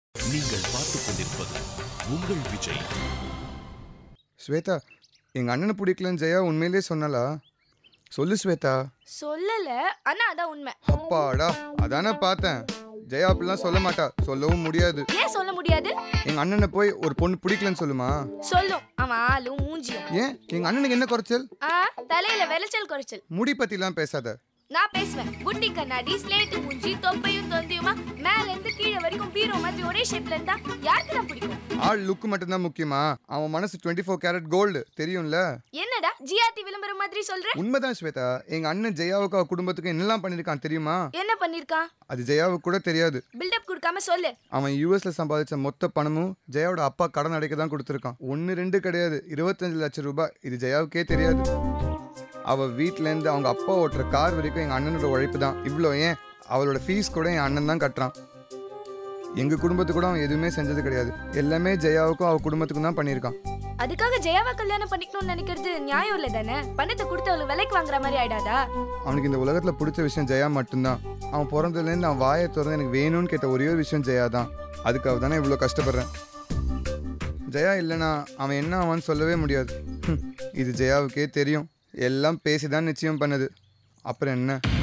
நீங்கள் பார்த்துக் கொண்டிருப்பது உங்கள் விஜய் ஸ்வேதா எங்கள் அண்ணனை பிடிக்கலன்னு ஜெயா உண்மையிலே சொன்னாலா சொல்லு ஸ்வேதா சொல்லல ஆனா அதான் உண்மை அப்பாடா அதானே பார்த்தேன் ஜெயா அப்படிலாம் சொல்ல மாட்டா சொல்லவும் முடியாது ஏன் சொல்ல முடியாது எங்கள் அண்ணனை போய் ஒரு பொண்ணு பிடிக்கலன்னு சொல்லுமா சொல்லும் அவன் ஆளும் மூஞ்சியும் ஏன் எங்கள் அண்ணனுக்கு என்ன குறைச்சல் ஆ தலையில விளைச்சல் குறைச்சல் முடி பற்றிலாம் பேசாத நான் பேசுவேன் குட்டி கண்ணாடி ஸ்லேட்டு மூஞ்சி தொப்பையும் தொந்தியுமா மேல இருந்து கீழே வரைக்கும் பீரோ மாதிரி ஒரே ஷேப்ல இருந்தா யாருக்கு தான் பிடிக்கும் ஆள் லுக்கு மட்டும்தான் முக்கியமா அவன் மனசு டுவெண்ட்டி ஃபோர் கேரட் கோல்டு தெரியும்ல என்னடா ஜிஆர்டி விளம்பரம் மாதிரி சொல்ற உண்மைதான் ஸ்வேதா எங்கள் அண்ணன் ஜெயாவுக்கு அவ குடும்பத்துக்கு என்னெல்லாம் பண்ணியிருக்கான் தெரியுமா என்ன பண்ணிருக்கான் அது ஜெயாவுக்கு கூட தெரியாது பில்டப் கொடுக்காம சொல்லு அவன் யூஎஸ்ல சம்பாதிச்ச மொத்த பணமும் ஜெயாவோட அப்பா கடன் அடைக்க தான் கொடுத்துருக்கான் ஒன்று ரெண்டு கிடையாது இருபத்தஞ்சு லட்சம் ரூபாய் இது ஜெயாவுக்கே தெரியாது அவ வீட்ல இருந்து அவங்க அப்பா ஓட்டுற கார் வரைக்கும் எங்க அண்ணனோட உழைப்பு தான் இவ்வளோ ஏன் அவளோட ஃபீஸ் கூட என் அண்ணன் தான் கட்டுறான் எங்க குடும்பத்துக்கு கூட அவன் எதுவுமே செஞ்சது கிடையாது எல்லாமே ஜெயாவுக்கும் அவ குடும்பத்துக்கும் தான் பண்ணியிருக்கான் அதுக்காக ஜெயாவை கல்யாணம் பண்ணிக்கணும்னு நினைக்கிறது நியாயம் இல்ல தானே பணத்தை கொடுத்து அவளுக்கு விலைக்கு வாங்குற மாதிரி ஆயிடாதா அவனுக்கு இந்த உலகத்துல பிடிச்ச விஷயம் ஜெயா மட்டும்தான் அவன் பிறந்ததுலேருந்து அவன் வாயை திறந்து எனக்கு வேணும்னு கேட்ட ஒரே ஒரு விஷயம் ஜெயா தான் அதுக்காக தானே இவ்வளோ கஷ்டப்படுறேன் ஜெயா இல்லைனா அவன் என்ன ஆவான்னு சொல்லவே முடியாது ஹம், இது ஜெயாவுக்கே தெரியும் எல்லாம் பேசி தான் நிச்சயம் பண்ணுது அப்புறம் என்ன